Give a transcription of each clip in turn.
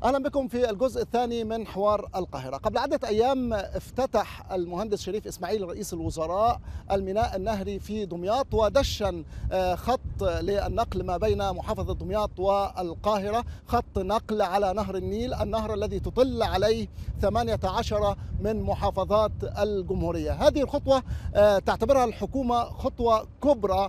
اهلا بكم في الجزء الثاني من حوار القاهره قبل عده ايام افتتح المهندس شريف اسماعيل رئيس الوزراء الميناء النهري في دمياط ودشن خط للنقل ما بين محافظه دمياط والقاهره خط نقل على نهر النيل النهر الذي تطل عليه 18 من محافظات الجمهوريه هذه الخطوه تعتبرها الحكومه خطوه كبرى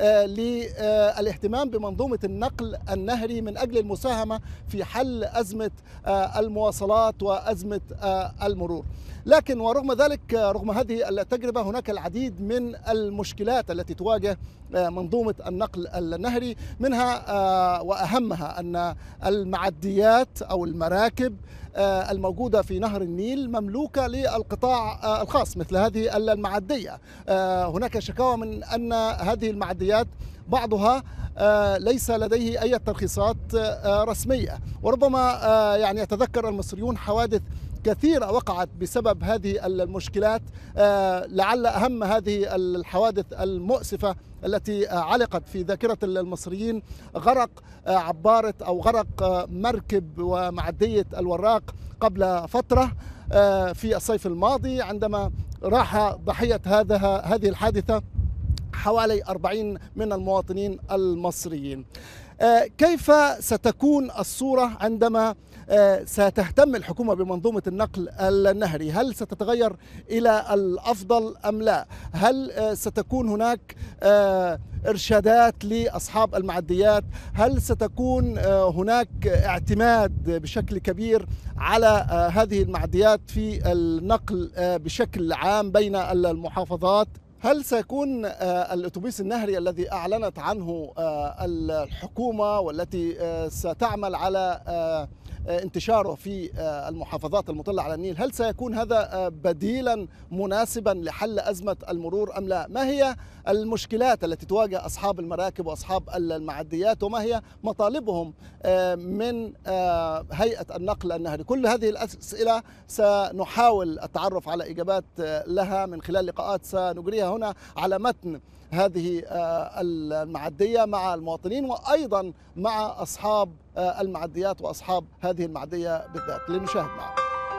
للاهتمام بمنظومه النقل النهري من اجل المساهمه في حل ازمه المواصلات وازمه المرور. لكن ورغم ذلك رغم هذه التجربه هناك العديد من المشكلات التي تواجه منظومه النقل النهري منها واهمها ان المعديات او المراكب الموجودة في نهر النيل مملوكة للقطاع الخاص مثل هذه المعدية هناك شكاوى من أن هذه المعديات بعضها ليس لديه أي ترخيصات رسمية وربما يعني يتذكر المصريون حوادث كثيرة وقعت بسبب هذه المشكلات لعل أهم هذه الحوادث المؤسفة التي علقت في ذاكرة المصريين غرق عبارة أو غرق مركب ومعدية الوراق قبل فترة في الصيف الماضي عندما راح ضحية هذا هذه الحادثة حوالي 40 من المواطنين المصريين كيف ستكون الصورة عندما ستهتم الحكومة بمنظومة النقل النهري هل ستتغير إلى الأفضل أم لا هل ستكون هناك إرشادات لأصحاب المعديات هل ستكون هناك اعتماد بشكل كبير على هذه المعديات في النقل بشكل عام بين المحافظات هل سيكون الاتوبيس النهري الذي اعلنت عنه الحكومه والتي ستعمل على انتشاره في المحافظات المطلة على النيل هل سيكون هذا بديلا مناسبا لحل أزمة المرور أم لا ما هي المشكلات التي تواجه أصحاب المراكب وأصحاب المعديات وما هي مطالبهم من هيئة النقل النهري كل هذه الأسئلة سنحاول التعرف على إجابات لها من خلال لقاءات سنجريها هنا على متن هذه المعدية مع المواطنين وأيضا مع أصحاب المعديات وأصحاب هذه المعدية بالذات لنشاهد معه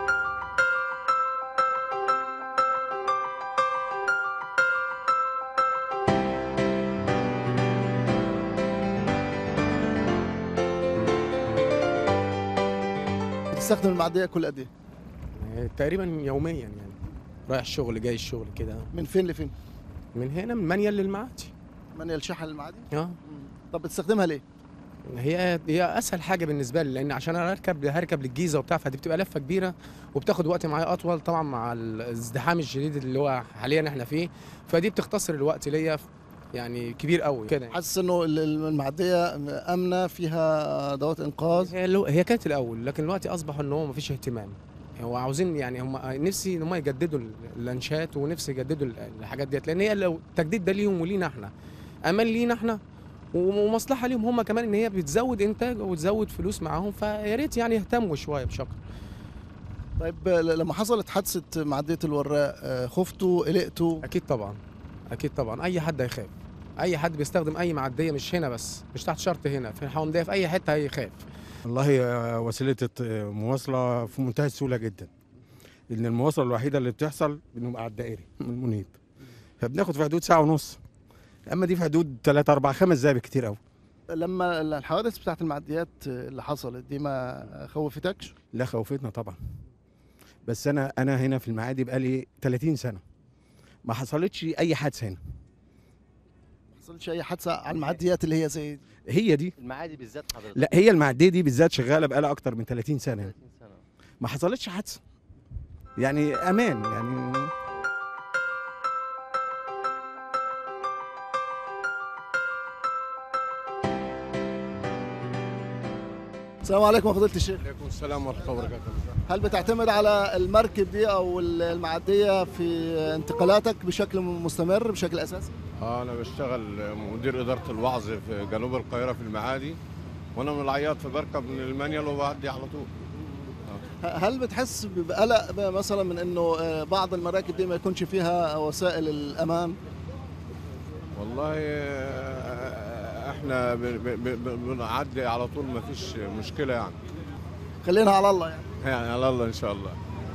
تستخدم المعدية كل قد ايه؟ تقريبا يوميا يعني رايح الشغل جاي الشغل كده من فين لفين؟ من هنا من منيل للمعادي منيل شحن المعادي؟ اه طب بتستخدمها ليه؟ هي هي اسهل حاجه بالنسبه لي لان عشان انا اركب هركب للجيزه وبتاع فدي بتبقى لفه كبيره وبتاخد وقت معايا اطول طبعا مع الازدحام الشديد اللي هو حاليا احنا فيه فدي بتختصر الوقت ليا يعني كبير قوي كده حاسس انه المعديه امنه فيها ادوات انقاذ هي هي كانت الاول لكن دلوقتي اصبح ان هو مفيش اهتمام هو عاوزين يعني هم نفسي ان هم يجددوا اللانشات ونفسي يجددوا الحاجات ديت لان هي لو التجديد ده ليهم ولينا احنا امان لينا احنا ومصلحه ليهم هم كمان ان هي بتزود انتاج وتزود فلوس معاهم فيا ريت يعني يهتموا شويه بشكل طيب لما حصلت حادثه معديه الوراق خفتوا قلقتوا اكيد طبعا اكيد طبعا اي حد هيخاف اي حد بيستخدم اي معديه مش هنا بس مش تحت شرط هنا في الحومديه في اي حته هيخاف والله وسيله المواصله في منتهى السهوله جدا لان المواصله الوحيده اللي بتحصل بنبقى على الدائري من المنيب فبناخد في حدود ساعه ونص اما دي في حدود 3 4 5 دقايق كتير قوي لما الحوادث بتاعت المعديات اللي حصلت دي ما خوفتكش لا خوفتنا طبعا بس انا انا هنا في المعادي بقالي 30 سنه ما حصلتش اي حادثه هنا ما حصلتش اي حادثه على المعديات اللي هي زي هي دي المعادي بالذات حضرتك لا هي المعديه دي بالذات شغاله بقالها اكتر من 30 سنه 30 سنه ما حصلتش حادثه يعني امان يعني السلام عليكم فضيله الشيخ عليكم السلام ورحمه الله وبركاته هل بتعتمد على المركب دي او المعديه في انتقالاتك بشكل مستمر بشكل اساسي اه انا بشتغل مدير اداره الوعظ في جنوب القاهره في المعادي وانا من العياط فبركب من المانيال وبعدي على طول هل بتحس بقلق مثلا من انه بعض المراكب دي ما يكونش فيها وسائل الامان والله آه، احنا ب- ب- ب- بنعدي على طول ما فيش مشكله يعني خلينا على الله يعني يعني على الله ان شاء الله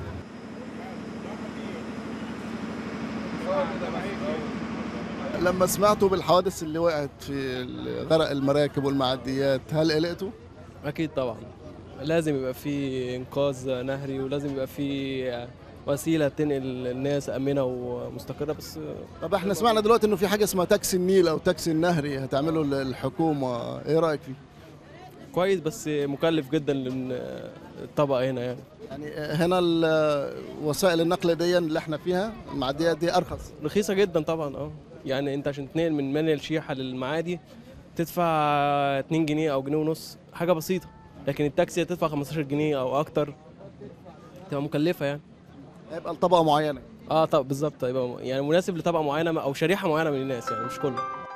لما سمعتوا بالحوادث اللي وقعت في غرق المراكب والمعديات هل قلقتوا؟ اكيد طبعا لازم يبقى في انقاذ نهري ولازم يبقى في وسيله تنقل الناس امنه ومستقره بس طب احنا سمعنا دلوقتي انه في حاجه اسمها تاكسي النيل او تاكسي النهري هتعمله الحكومه ايه رايك فيه؟ كويس بس مكلف جدا للطبقه هنا يعني يعني هنا ال- وسائل النقل دي اللي احنا فيها المعديات دي ارخص رخيصه جدا طبعا اه يعني انت عشان تنقل من منيا الشيحه للمعادي تدفع 2 جنيه او جنيه ونص حاجه بسيطه لكن التاكسي هتدفع 15 جنيه او اكتر تبقى مكلفه يعني هيبقى لطبقه معينه اه طب بالظبط يبقى يعني مناسب لطبقه معينه او شريحه معينه من الناس يعني مش كله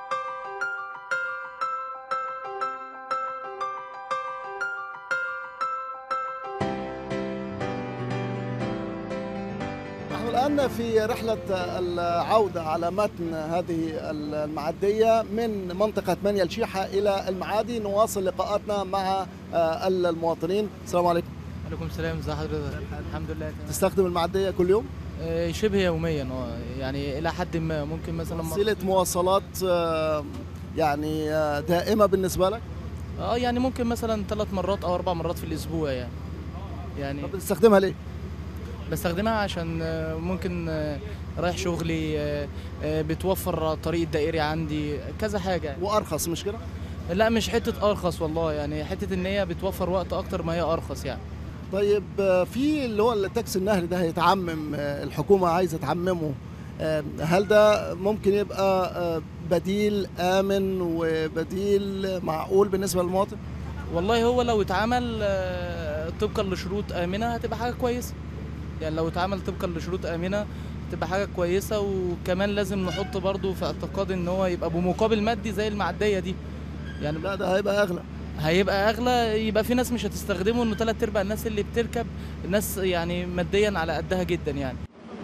نحن الآن في رحلة العودة على متن هذه المعدية من منطقة منيا الشيحة إلى المعادي نواصل لقاءاتنا مع آه، المواطنين السلام عليكم عليكم السلام ازي حضرتك الحمد لله تمام. تستخدم المعدية كل يوم آه، شبه يوميا اه يعني الى حد ما ممكن مثلا مر- وسيلة مواصلات آه، يعني آه، دائمة بالنسبة لك اه يعني ممكن مثلا ثلاث مرات او اربع مرات في الاسبوع يعني يعني طب بتستخدمها ليه؟ بستخدمها عشان آه، ممكن آه، رايح شغلي آه، آه، بتوفر طريق الدائري عندي كذا حاجه يعني. وأرخص مش كده؟ لا مش حته ارخص والله يعني حته ان هي بتوفر وقت اكتر ما هي ارخص يعني طيب آه، في اللي هو التاكسي النهري ده هيتعمم آه، الحكومة عايزة تعممه آه، هل ده ممكن يبقى آه، بديل آمن وبديل معقول بالنسبة للمواطن؟ والله هو لو اتعمل آه، طبقا لشروط امنه هتبقى حاجه كويسه يعني لو اتعمل طبقا لشروط امنه تبقى حاجه كويسه وكمان لازم نحط برضو في اعتقاد ان هو يبقى بمقابل مادي زي المعديه دي يعني لا ده هيبقى أغلى هيبقى اغلى يبقى في ناس مش هتستخدمه انه ثلاث ارباع الناس اللي بتركب ناس يعني ماديا على قدها جدا يعني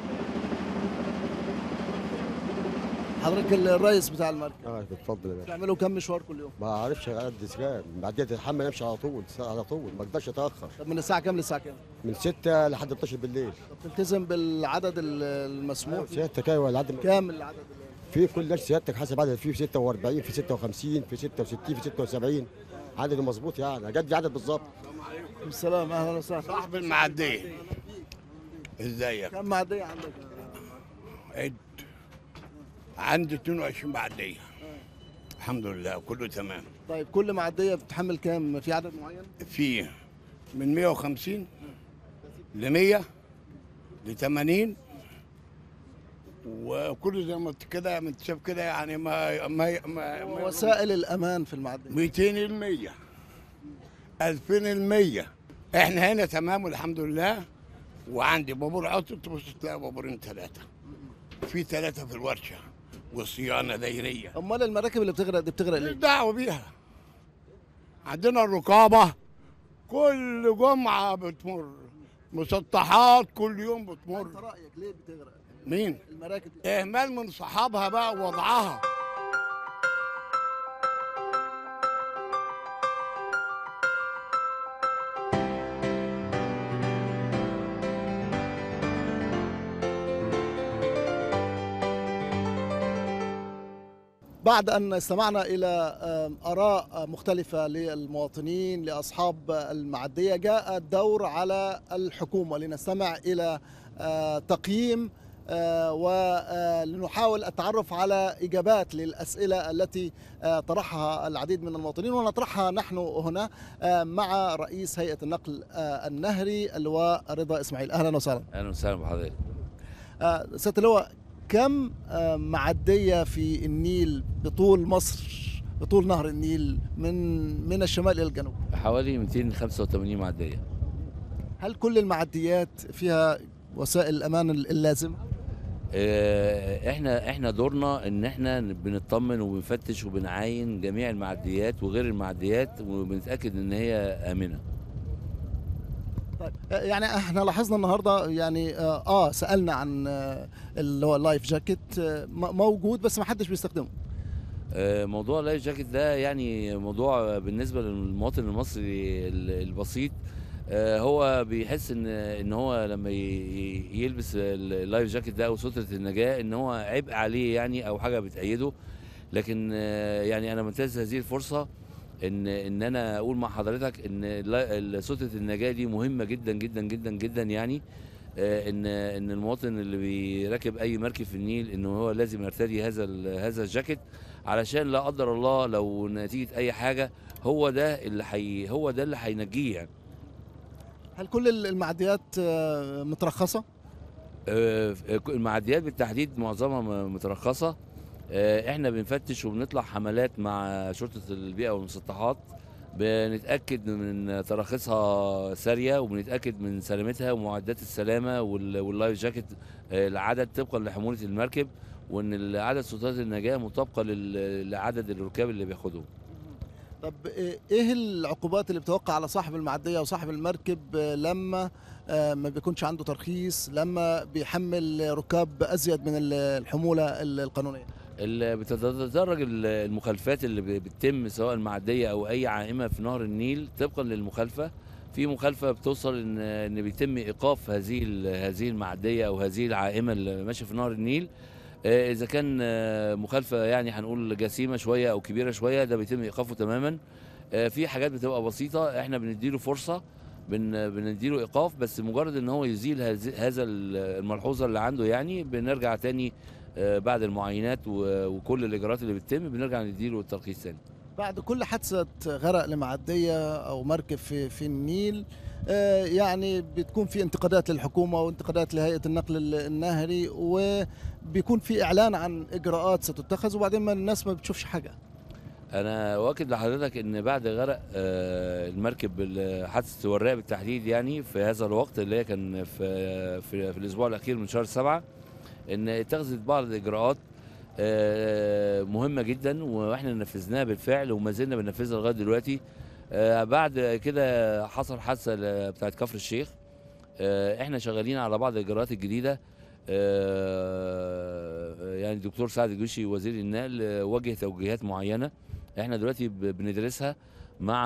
حضرتك الرئيس بتاع المركب اه اتفضل يا باشا بتعملوا كام مشوار كل يوم؟ ما اعرفش قد كام بعدين تتحمل امشي على طول على طول ما اقدرش اتاخر طب من الساعة كام للساعة كام؟ من 6 لحد 12 بالليل طب تلتزم بالعدد ال- المسموح سيادتك ايوه العدد كام العدد اللي- في كل ناس سيادتك حسب عدد في 46 في 56 في 66 في 76 عدد مظبوط يعني قد عدد بالظبط السلام اهلا وسهلا صاحب المعدية ازيك كم معدية عندك؟ عد عندي 22 معدية الحمد لله كله تمام طيب كل معدية بتحمل كام؟ في عدد معين؟ في من 150 ل 100 ل 80 وكله زي ما انت كده ما انت شايف كده يعني ما ما, ما, ما وسائل الأمان في المعدية 200 المية 2000 المية احنا هنا تمام والحمد لله وعندي بابور عطل تبص تلاقي بابورين ثلاثة في ثلاثة في الورشة والصيانة دايرية أمال المراكب اللي بتغرق دي بتغرق ماليش ليه؟ دعوة بيها عندنا الرقابة كل جمعة بتمر مسطحات كل يوم أنت بتمر رأيك ليه بتغرق؟ مين؟ المراكب دي إهمال من صحابها بقى ووضعها بعد أن استمعنا إلى آم، آراء مختلفة للمواطنين لأصحاب المعدية جاء الدور على الحكومة لنستمع إلى آه، تقييم آه، ولنحاول التعرف على إجابات للأسئلة التي آه، طرحها العديد من المواطنين ونطرحها نحن هنا آه، مع رئيس هيئة النقل آه، النهري اللواء رضا إسماعيل أهلا وسهلا اهلا وسهلا بحضرتك آه، سيادة اللواء كم آه، معدية في النيل بطول مصر بطول نهر النيل من من الشمال إلى الجنوب حوالي 285 معديه هل كل المعديات فيها وسائل الأمان اللازمة؟ آه، احنا احنا دورنا ان احنا بنطمن وبنفتش وبنعاين جميع المعديات وغير المعديات وبنتاكد ان هي امنه طيب آه، يعني احنا لاحظنا النهارده يعني اه, آه سالنا عن آه اللي هو اللايف جاكيت آه م- موجود بس ما حدش بيستخدمه آه، موضوع اللايف جاكيت ده يعني موضوع بالنسبه للمواطن المصري ال- البسيط آه، هو بيحس ان ان هو لما ي- ي- يلبس ال- اللايف جاكيت ده او سترة النجاة ان هو عبء عليه يعني او حاجة بتأيده لكن آه، يعني انا منتهز هذه الفرصة ان ان انا اقول مع حضرتك ان اللا- سترة النجاة دي مهمة جدا جدا جدا جدا يعني آه، ان ان المواطن اللي بيراكب اي مركب في النيل ان هو لازم يرتدي هذا ال- هذا الجاكيت علشان لا قدر الله لو نتيجة اي حاجة هو ده اللي حي هو ده اللي هينجيه يعني هل كل المعديات آه، مترخصه آه، المعديات بالتحديد معظمها م- مترخصه آه، احنا بنفتش وبنطلع حملات مع شرطه البيئه والمسطحات بنتاكد من تراخيصها ساريه وبنتاكد من سلامتها ومعدات السلامه وال- واللايف جاكيت آه، العدد طبقا لحموله المركب وان عدد سترات النجاه مطابقه لل- لعدد الركاب اللي بياخدهم طب إيه- ايه العقوبات اللي بتوقع على صاحب المعديه وصاحب المركب آه، لما آه، ما بيكونش عنده ترخيص لما بيحمل ركاب ازيد من ال- الحموله ال- القانونيه اللي بتتدرج ال- المخالفات اللي ب- بتتم سواء المعديه او اي عائمه في نهر النيل طبقا للمخالفه في مخالفه بتوصل ان ان بيتم ايقاف هذه ال- هذه المعديه او هذه العائمه اللي ماشيه في نهر النيل آه، اذا كان آه، مخالفه يعني هنقول جسيمه شويه او كبيره شويه ده بيتم ايقافه تماما آه، في حاجات بتبقى بسيطه احنا بنديله فرصه بن بنديله ايقاف بس مجرد ان هو يزيل هذه- هذا الملحوظه اللي عنده يعني بنرجع تاني آه، بعد المعاينات و- وكل الاجراءات اللي بتتم بنرجع نديله الترخيص تاني بعد كل حادثه غرق لمعديه او مركب في في النيل آه، يعني بتكون في انتقادات للحكومه وانتقادات لهيئه النقل ال- النهري وبيكون في اعلان عن اجراءات ستتخذ وبعدين ما الناس ما بتشوفش حاجه انا واكد لحضرتك ان بعد غرق آه، المركب ال- حادثه الوراق بالتحديد يعني في هذا الوقت اللي هي كان في في, في الاسبوع الاخير من شهر سبعة ان اتخذت بعض الاجراءات آه، مهمه جدا واحنا نفذناها بالفعل وما زلنا بننفذها لغايه دلوقتي آه، بعد كده حصل حادثه ل- بتاعت كفر الشيخ آه، احنا شغالين على بعض الاجراءات الجديده آه، يعني الدكتور سعد الجوشي وزير النقل آه، وجه توجيهات معينه احنا دلوقتي ب- بندرسها مع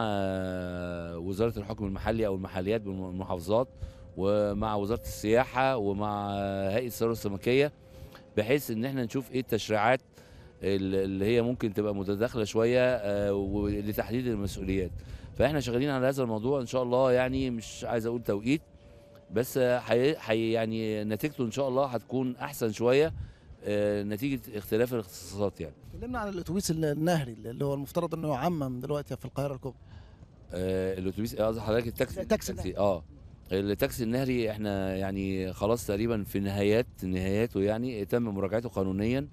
وزاره الحكم المحلي او المحليات بالمحافظات ومع وزاره السياحه ومع هيئه الثروه السمكيه بحيث ان احنا نشوف ايه التشريعات ال- اللي هي ممكن تبقى متداخله شويه آه، ولتحديد المسؤوليات فاحنا شغالين على هذا الموضوع ان شاء الله يعني مش عايز اقول توقيت بس حي حي يعني نتيجته ان شاء الله هتكون احسن شويه آه، نتيجه اختلاف الاختصاصات يعني كلمنا عن الاتوبيس النهري اللي هو المفترض انه يعمم دلوقتي في القاهره الكبرى آه، الاتوبيس قصدي حضرتك التاكسي التاكسي النهري. اه التاكسي النهري احنا يعني خلاص تقريبا في نهايات نهاياته يعني تم مراجعته قانونيا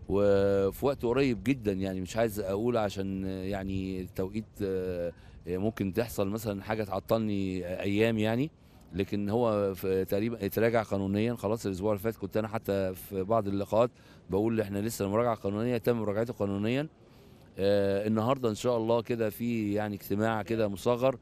وفي وقت قريب جدا يعني مش عايز اقول عشان يعني التوقيت آه، ممكن تحصل مثلا حاجه تعطلني ايام يعني لكن هو في تقريبا اتراجع قانونيا خلاص الاسبوع اللي فات كنت انا حتى في بعض اللقاءات بقول احنا لسه المراجعه قانونيه تم مراجعته قانونيا آه النهارده ان شاء الله كده في يعني اجتماع كده مصغر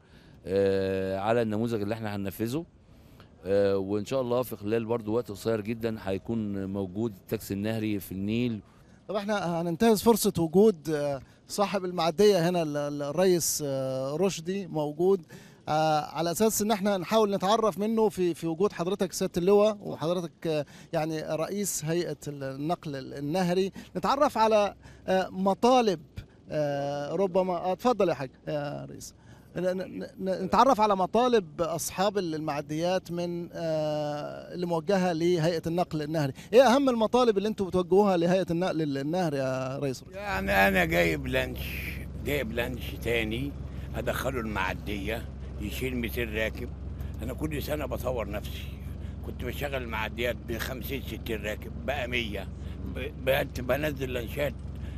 آه على النموذج اللي احنا هننفذه آه وان شاء الله في خلال برضو وقت قصير جدا هيكون موجود التاكسي النهري في النيل طب احنا هننتهز فرصه وجود آه، صاحب المعديه هنا ال- ال- الرئيس آه، رشدي موجود آه، على اساس ان احنا نحاول نتعرف منه في في وجود حضرتك سياده اللواء وحضرتك آه، يعني رئيس هيئه النقل النهري نتعرف على آه، مطالب آه، ربما آه، اتفضل يا حاج يا رئيس ن- ن- ن- نتعرف على مطالب اصحاب المعديات من آه، اللي موجهه لهيئه النقل النهري ايه اهم المطالب اللي انتم بتوجهوها لهيئه النقل النهري يا رئيس يعني انا جايب لانش جايب لانش تاني ادخله المعديه يشيل 200 راكب انا كل سنه بطور نفسي كنت بشغل المعديات ب 50 60 راكب بقى 100 ب- بقيت بنزل لانشات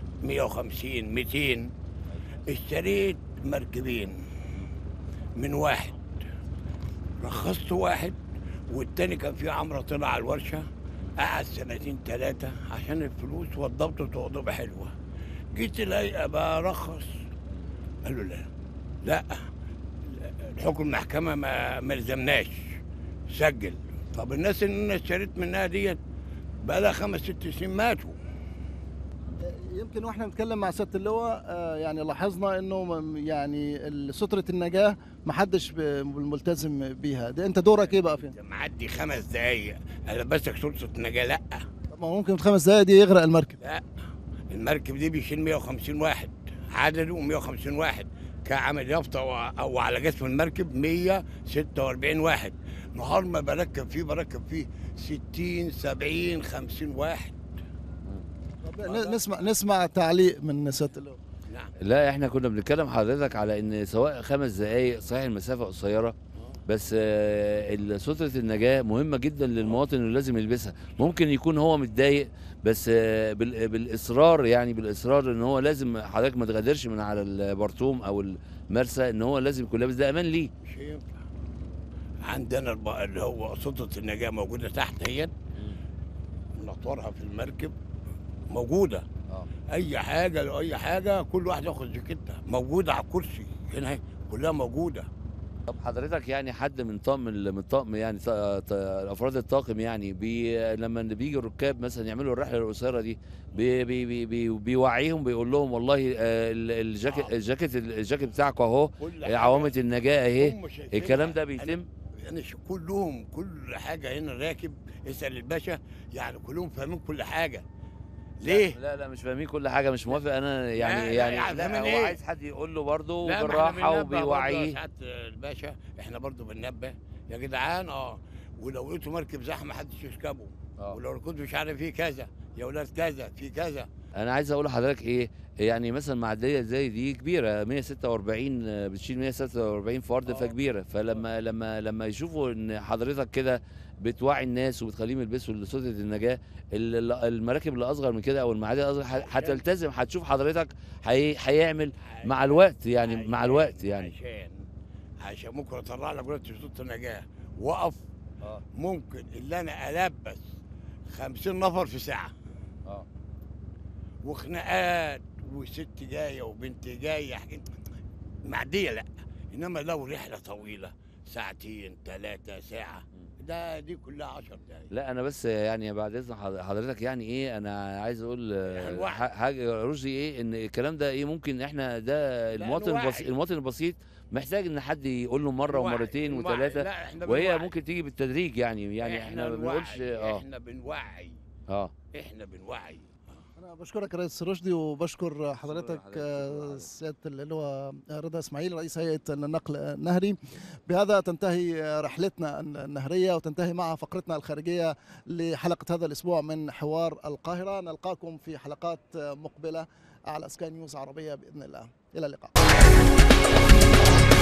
150 200 اشتريت مركبين من واحد رخصت واحد والتاني كان في عمرة طلع على الورشة قعد سنتين ثلاثة عشان الفلوس والضبط وتوضيبة حلوة جيت الهيئة برخص قالوا لا لا الحكم المحكمة ما ما لزمناش سجل طب الناس اللي انا اشتريت منها ديت بقى لها خمس ست سنين ماتوا يمكن واحنا بنتكلم مع سياده اللواء آه، يعني لاحظنا انه م- يعني ال- ستره النجاه ما حدش ب- ملتزم بيها ده انت دورك ايه بقى فين؟ معدي خمس دقايق البسك سلطه نجاه لا طب ما هو ممكن في خمس دقايق دي يغرق المركب المركب دي بيشيل 150 واحد عدده 150 واحد كعمل يافطه او أو على جسم المركب 146 واحد نهار ما بركب فيه بركب فيه 60 70 50 واحد طب ن- نسمع نسمع تعليق من سياده اللواء نعم لا احنا كنا بنتكلم حضرتك على ان سواء خمس دقايق صحيح المسافه قصيره بس آه، ال- سترة النجاة مهمة جدا للمواطن اللي لازم يلبسها ممكن يكون هو متضايق بس آه، بال- بالإصرار يعني بالإصرار ان هو لازم حضرتك ما تغادرش من على البرطوم او المرسى ان هو لازم يكون لابس ده امان ليه مش هينفع عندنا الب- اللي هو سلطه النجاه موجوده تحت هي نطورها في المركب موجوده اه اي حاجه لو اي حاجه كل واحد ياخد جاكيته موجوده على الكرسي هنا اهي كلها موجوده طب حضرتك يعني حد من طاقم ال- من طاقم يعني ط- ط- افراد الطاقم يعني بي لما بيجي الركاب مثلا يعملوا الرحله القصيره دي بي بي بي بي بيوعيهم بيقول لهم والله آه، ال- الجاكيت الجاكيت الجاكيت بتاعك اهو كل حاجة عوامه النجاه اهي هم شايفينها. الكلام ده أنا- بيتم انا ش- كلهم كل حاجه هنا راكب اسال الباشا يعني كلهم فاهمين كل حاجه ليه؟ لا لا مش فاهمين كل حاجه مش موافق انا يعني لا، لا، يعني يعني لا فاهمين هو إيه؟ عايز حد يقول له برضه لا، ما إحنا بالراحه بننبه برضه يا وبيوعيه سعاده الباشا احنا برضه بننبه يا جدعان اه ولو لقيتوا مركب زحمه محدش يركبه آه. ولو كنت مش عارف في كذا يا ولاد كذا في كذا انا عايز اقول لحضرتك ايه يعني مثلا معديه زي دي كبيره 146 آه، بتشيل 146 فرد آه. فكبيره فلما لما لما يشوفوا ان حضرتك كده بتوعي الناس وبتخليهم يلبسوا سوده النجاه ال- ال- المراكب اللي اصغر من كده او المعادي الاصغر ه- هتلتزم هتشوف حضرتك هي- هيعمل مع الوقت يعني مع عشان- الوقت يعني عشان عشان ممكن اطلع لك دلوقتي صوت النجاه وقف اه ممكن اللي انا البس 50 نفر في ساعه اه وخناقات وست جايه وبنت جايه حاجات معديه لا انما لو رحله طويله ساعتين ثلاثه ساعه ده دي كلها 10 دقايق لا انا بس يعني بعد اذن حض- حضرتك يعني ايه انا عايز اقول آه، يعني الوعي. ح- حاجه رشدي ايه ان الكلام ده ايه ممكن احنا ده المواطن الوعي. البسيط المواطن البسيط محتاج ان حد يقول له مره الوعي، ومرتين الوعي. وثلاثه لا احنا وهي بنوعي. ممكن تيجي بالتدريج يعني يعني احنا ما بنوعي. بنقولش اه احنا بنوعي اه احنا بنوعي انا بشكرك يا ريس رشدي وبشكر حضرتك حضرتك، آه، شكراً. سياده اللي هو رضا اسماعيل رئيس هيئه النقل النهري بهذا تنتهي رحلتنا النهريه وتنتهي معها فقرتنا الخارجيه لحلقه هذا الاسبوع من حوار القاهره نلقاكم في حلقات مقبله على سكاي نيوز عربيه باذن الله الى اللقاء